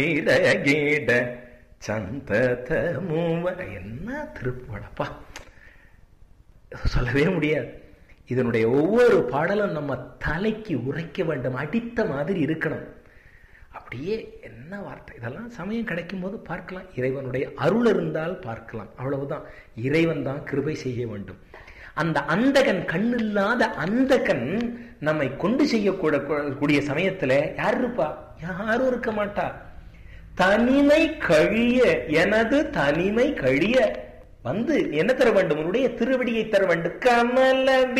கீட கீட சந்ததமுவ என்ன திருப்படப்பா சொல்லவே முடியாது இதனுடைய ஒவ்வொரு பாடலும் நம்ம தலைக்கு உரைக்க வேண்டும் அடித்த மாதிரி இருக்கணும் அப்படியே என்ன வார்த்தை இதெல்லாம் சமயம் கிடைக்கும் போது பார்க்கலாம் இறைவனுடைய அருள் இருந்தால் பார்க்கலாம் அவ்வளவுதான் இறைவன் தான் கிருபை செய்ய வேண்டும் அந்த அந்தகன் கண்ணில்லாத அந்தகன் நம்மை கொண்டு செய்யக்கூட கூடிய சமயத்துல யார் இருப்பா யாரும் இருக்க மாட்டா தனிமை கழிய எனது தனிமை கழிய வந்து என்ன தர வேண்டும் உன்னுடைய திருவடியை தர வேண்டும் கமல